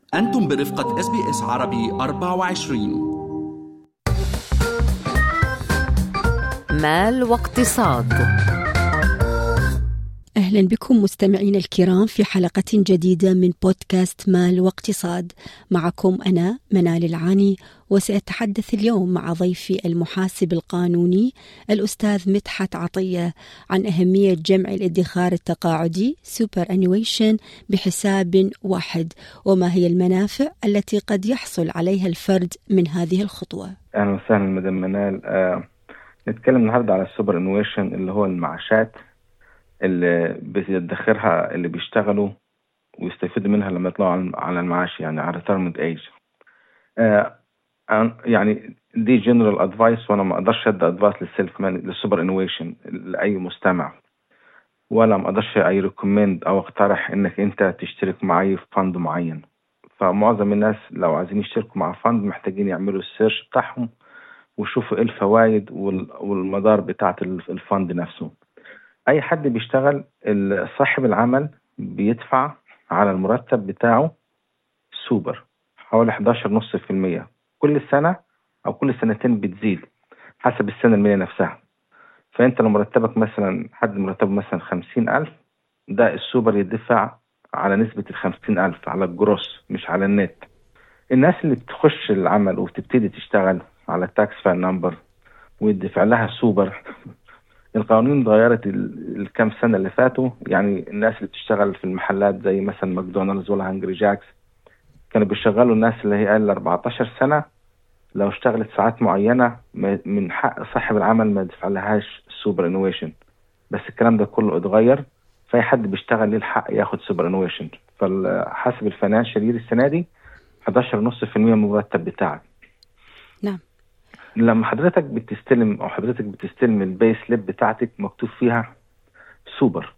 أنتم برفقة اس بي اس عربي 24 مال واقتصاد أهلا بكم مستمعينا الكرام في حلقة جديدة من بودكاست مال واقتصاد معكم أنا منال العاني وسأتحدث اليوم مع ضيفي المحاسب القانوني الأستاذ مدحت عطية عن أهمية جمع الادخار التقاعدي سوبر أنيويشن بحساب واحد وما هي المنافع التي قد يحصل عليها الفرد من هذه الخطوة اهلا وسهلا مدام منال آه نتكلم النهارده على السوبر انويشن اللي هو المعاشات اللي بيدخرها اللي بيشتغلوا ويستفيدوا منها لما يطلعوا على- على المعاش يعني على ريتيرمنت ايج آه أنا- يعني دي جنرال ادفايس وانا ما اقدرش ادي ادفايس للسيلف مان للسوبر انويشن لاي مستمع ولا ما اقدرش اي ريكومند او اقترح انك انت تشترك معي في فند معين فمعظم الناس لو عايزين يشتركوا مع فند محتاجين يعملوا السيرش بتاعهم ويشوفوا ايه الفوائد وال- والمدار بتاعة الف- الفند نفسه اي حد بيشتغل ال- صاحب العمل بيدفع على المرتب بتاعه سوبر حوالي 11.5% كل سنة او كل سنتين بتزيد حسب السنة المالية نفسها فانت لو مرتبك مثلا حد مرتبه مثلا خمسين ألف ده السوبر يدفع على نسبة الخمسين ألف على الجروس مش على النت الناس اللي بتخش العمل وبتبتدي تشتغل على التاكس فايل نمبر ويدفع لها سوبر القوانين اتغيرت ال- الكام سنة اللي فاتوا يعني الناس اللي بتشتغل في المحلات زي مثلا ماكدونالدز ولا هانجري جاكس كانوا بيشغلوا الناس اللي هي أقل 14 سنة لو اشتغلت ساعات معينة ما- من حق صاحب العمل ما يدفع لهاش سوبر انويشن بس الكلام ده كله اتغير فأي حد بيشتغل ليه الحق ياخد سوبر انويشن فحسب الفاينانشال يير السنة دي 11.5% من المرتب بتاعك نعم. لما حضرتك بتستلم او حضرتك بتستلم الباي سليب بتاعتك مكتوب فيها سوبر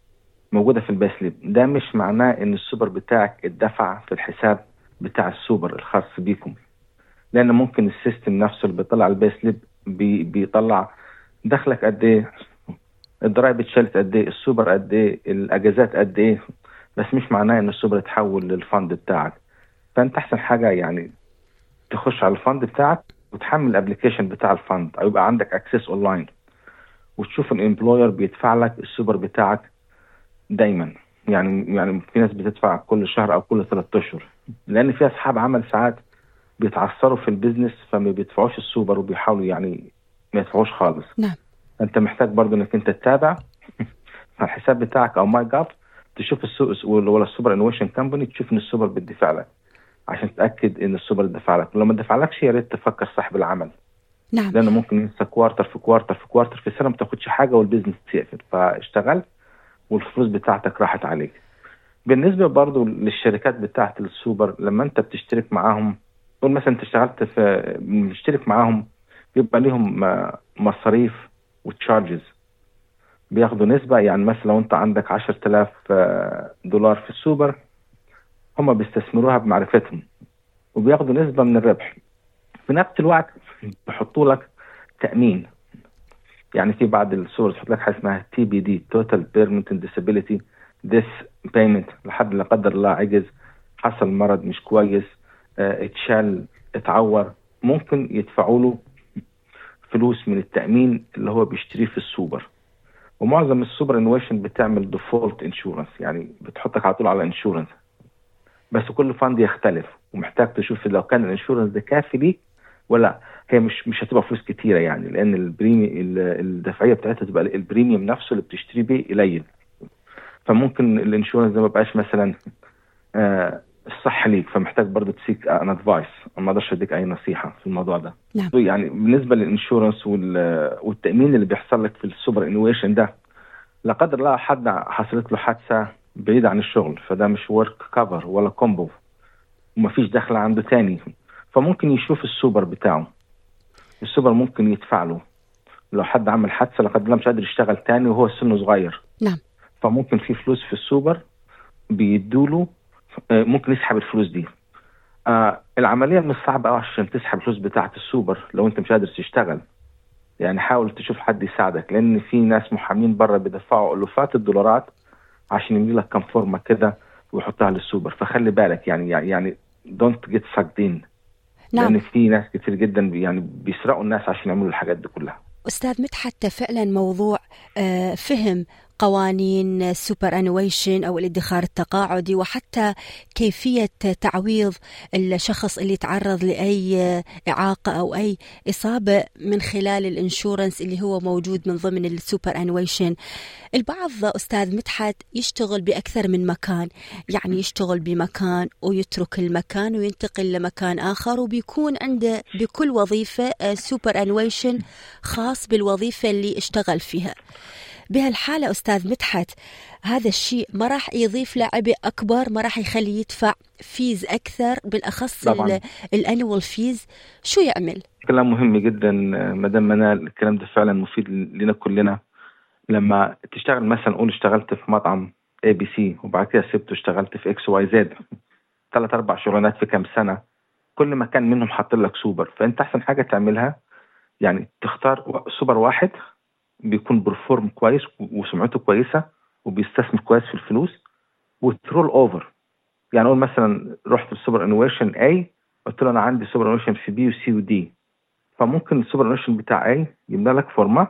موجوده في الباي سليب ده مش معناه ان السوبر بتاعك اتدفع في الحساب بتاع السوبر الخاص بيكم لان ممكن السيستم نفسه اللي بيطلع الباي سليب بي بيطلع دخلك قد ايه الضرائب اتشالت قد ايه السوبر قد ايه الاجازات قد ايه بس مش معناه ان السوبر اتحول للفند بتاعك فانت احسن حاجه يعني تخش على الفند بتاعك وتحمل الابلكيشن بتاع الفند او يبقى عندك اكسس اونلاين وتشوف الامبلوير بيدفع لك السوبر بتاعك دايما يعني يعني في ناس بتدفع كل شهر او كل ثلاث اشهر لان في اصحاب عمل ساعات بيتعثروا في البيزنس فما بيدفعوش السوبر وبيحاولوا يعني ما يدفعوش خالص نعم. انت محتاج برضو انك انت تتابع على الحساب بتاعك او ماي جاب تشوف السوق ولا السوبر انويشن كامباني تشوف ان السوبر بيدفع لك عشان تتاكد ان السوبر دفع لك لو ما دفعلكش يا ريت تفكر صاحب العمل نعم لانه ممكن ينسى كوارتر في كوارتر في كوارتر في سنه ما تاخدش حاجه والبيزنس تقفل فاشتغلت والفلوس بتاعتك راحت عليك بالنسبه برضو للشركات بتاعت السوبر لما انت بتشترك معاهم قول مثلا انت اشتغلت في مشترك معاهم بيبقى ليهم آه، مصاريف وتشارجز بياخدوا نسبة يعني مثلا لو انت عندك 10000 آه، دولار في السوبر هم بيستثمروها بمعرفتهم وبياخدوا نسبة من الربح في نفس الوقت بيحطوا لك تأمين يعني في بعض الصور تحط لك حاجة اسمها تي بي دي توتال بيرمنت ديسابيليتي ديس بيمنت لحد لا قدر الله عجز حصل مرض مش كويس اه اتشال اتعور ممكن يدفعوا له فلوس من التأمين اللي هو بيشتريه في السوبر ومعظم السوبر انويشن بتعمل ديفولت انشورنس يعني بتحطك على طول على انشورنس بس كل فند يختلف ومحتاج تشوف لو كان الانشورنس ده كافي ليك ولا هي مش مش هتبقى فلوس كتيره يعني لان البريمي ال- الدفعيه بتاعتها تبقى البريميوم نفسه اللي بتشتري بيه قليل فممكن الانشورنس ده ما بقاش مثلا آه الصح ليك فمحتاج برضه تسيك ان ادفايس ما اقدرش اديك اي نصيحه في الموضوع ده نعم. يعني بالنسبه للانشورنس وال- والتامين اللي بيحصل لك في السوبر انويشن ده لا قدر الله حد حصلت له حادثه بعيد عن الشغل فده مش ورك كفر ولا كومبو ومفيش دخل عنده تاني فممكن يشوف السوبر بتاعه السوبر ممكن يدفع له لو حد عمل حادثه لا قدر الله مش قادر يشتغل تاني وهو سنه صغير نعم. فممكن في فلوس في السوبر بيدوله آه، ممكن يسحب الفلوس دي آه العمليه مش صعبه قوي عشان تسحب الفلوس بتاعه السوبر لو انت مش قادر تشتغل يعني حاول تشوف حد يساعدك لان في ناس محامين بره بيدفعوا الوفات الدولارات عشان يملي لك كام فورمه كده ويحطها للسوبر فخلي بالك يعني يعني دونت جيت sucked in نعم لان في ناس كتير جدا بي- يعني بيسرقوا الناس عشان يعملوا الحاجات دي كلها أستاذ مدحت فعلا موضوع آه، فهم قوانين السوبر انويشن او الادخار التقاعدي وحتى كيفيه تعويض الشخص اللي تعرض لاي اعاقه او اي اصابه من خلال الانشورنس اللي هو موجود من ضمن السوبر انويشن. البعض استاذ مدحت يشتغل باكثر من مكان، يعني يشتغل بمكان ويترك المكان وينتقل لمكان اخر وبيكون عنده بكل وظيفه سوبر انويشن خاص بالوظيفه اللي اشتغل فيها. بهالحالة أستاذ مدحت هذا الشيء ما راح يضيف له عبء أكبر ما راح يخليه يدفع فيز أكثر بالأخص طبعاً. الأنوال فيز شو يعمل؟ كلام مهم جدا آه، مدام منال الكلام ده فعلا مفيد لنا كلنا لما تشتغل مثلا قول اشتغلت في مطعم اي بي سي وبعد كده سبته اشتغلت في اكس واي زد ثلاث اربع شغلانات في كام سنه كل مكان منهم حاط لك سوبر فانت احسن حاجه تعملها يعني تختار و- سوبر واحد بيكون برفورم كويس وسمعته كويسه وبيستثمر كويس في الفلوس وترول اوفر يعني اقول مثلا رحت السوبر انويشن اي قلت له انا عندي سوبر انويشن في بي وسي ودي فممكن السوبر انويشن بتاع اي يملى لك فورمه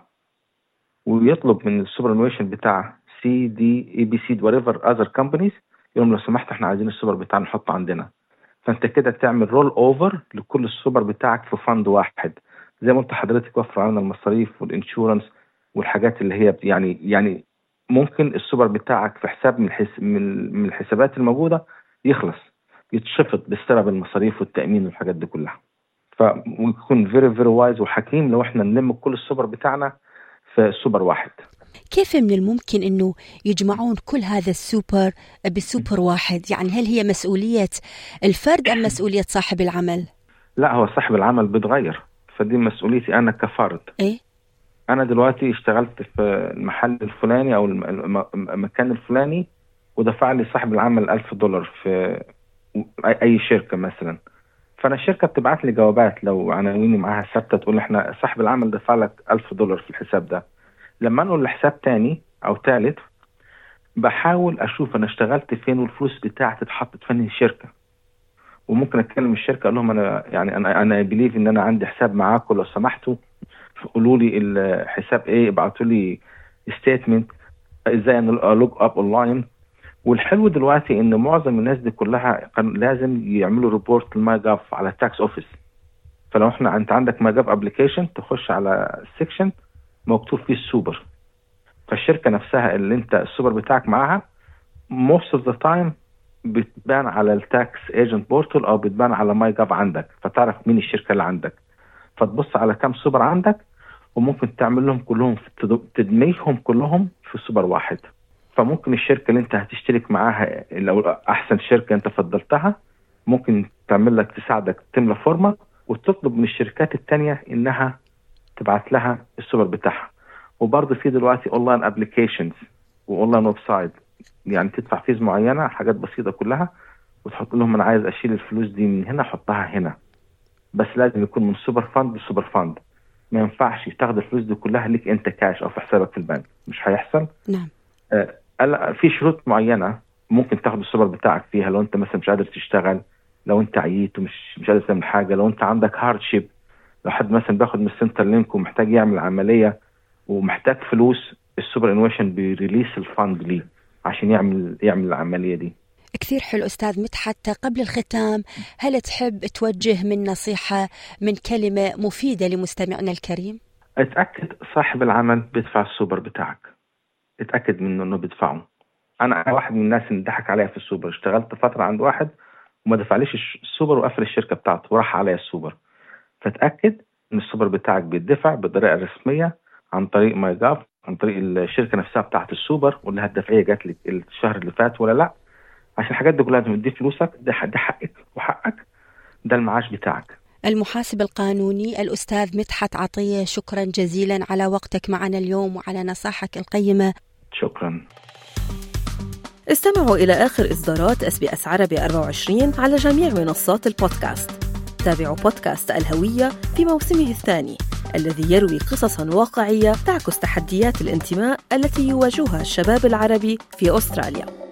ويطلب من السوبر انويشن بتاع سي دي اي بي سي وريفر اذر كومبانيز يقول لهم لو سمحت احنا عايزين السوبر بتاعنا نحطه عندنا فانت كده تعمل رول اوفر لكل السوبر بتاعك في فند واحد زي ما قلت حضرتك وفر علينا المصاريف والانشورنس والحاجات اللي هي بت- يعني يعني ممكن السوبر بتاعك في حساب من الحس من من الحسابات الموجوده يخلص يتشفط بسبب المصاريف والتامين والحاجات دي كلها فيكون فيري فيري وايز وحكيم لو احنا نلم كل السوبر بتاعنا في سوبر واحد كيف من الممكن أنه يجمعون كل هذا السوبر بسوبر واحد يعني هل هي مسؤولية الفرد أم مسؤولية صاحب العمل لا هو صاحب العمل بيتغير فدي مسؤوليتي انا كفرد إيه؟ انا دلوقتي اشتغلت في المحل الفلاني او الم- الم- المكان الفلاني ودفع لي صاحب العمل ألف دولار في أي- اي شركه مثلا فانا الشركه بتبعت لي جوابات لو عناويني معاها ثابته تقول احنا صاحب العمل دفع لك ألف دولار في الحساب ده لما انقل لحساب تاني او تالت بحاول اشوف انا اشتغلت فين والفلوس بتاعتي اتحطت فين الشركه وممكن اتكلم الشركه اقول لهم انا يعني انا انا بليف ان انا عندي حساب معاكم لو سمحتوا قولوا لي الحساب ايه ابعتوا لي ستيتمنت ازاي انا لوج اب اونلاين والحلو دلوقتي ان معظم الناس دي كلها كان لازم يعملوا ريبورت لماي جاف على تاكس اوفيس فلو احنا انت عندك ماي جاف ابلكيشن تخش على السكشن مكتوب فيه السوبر فالشركه نفسها اللي انت السوبر بتاعك معاها most of the time بتبان على التاكس ايجنت بورتال او بتبان على ماي جاف عندك فتعرف مين الشركه اللي عندك فتبص على كام سوبر عندك وممكن تعمل لهم كلهم تد- تدمجهم كلهم في سوبر واحد فممكن الشركه اللي انت هتشترك معاها لو احسن شركه انت فضلتها ممكن تعمل لك تساعدك تملى فورمه وتطلب من الشركات التانية انها تبعت لها السوبر بتاعها وبرضه في دلوقتي اونلاين ابلكيشنز واونلاين ويب سايت يعني تدفع فيز معينه حاجات بسيطه كلها وتحط لهم انا عايز اشيل الفلوس دي من هنا احطها هنا بس لازم يكون من سوبر فاند لسوبر فاند ما ينفعش تاخد الفلوس دي كلها ليك انت كاش او في حسابك في البنك مش هيحصل نعم آه، هلا في شروط معينه ممكن تاخد السوبر بتاعك فيها لو انت مثلا مش قادر تشتغل لو انت عييت ومش مش قادر تعمل حاجه لو انت عندك هاردشيب لو حد مثلا بياخد من السنتر لينك ومحتاج يعمل عمليه ومحتاج فلوس السوبر انويشن بيريليس الفند ليه عشان يعمل يعمل العمليه دي كثير حلو أستاذ مدحت قبل الختام هل تحب توجه من نصيحة من كلمة مفيدة لمستمعنا الكريم؟ اتاكد صاحب العمل بيدفع السوبر بتاعك اتاكد منه انه بيدفعه انا واحد من الناس اللي ضحك عليا في السوبر اشتغلت فتره عند واحد وما دفعليش الش- السوبر وقفل الشركه بتاعته وراح عليا السوبر فتاكد ان السوبر بتاعك بيدفع بطريقه رسميه عن طريق ماي جاف عن طريق الشركه نفسها بتاعت السوبر ولا الدفعيه جات لك الشهر اللي فات ولا لا عشان الحاجات دي كلها لازم تدي فلوسك ده ح- ده حقك وحقك ده المعاش بتاعك المحاسب القانوني الأستاذ مدحت عطية شكرا جزيلا على وقتك معنا اليوم وعلى نصائحك القيمة شكرا استمعوا إلى آخر إصدارات اس بي اس عربي 24 على جميع منصات البودكاست تابعوا بودكاست الهوية في موسمه الثاني الذي يروي قصصا واقعية تعكس تحديات الانتماء التي يواجهها الشباب العربي في أستراليا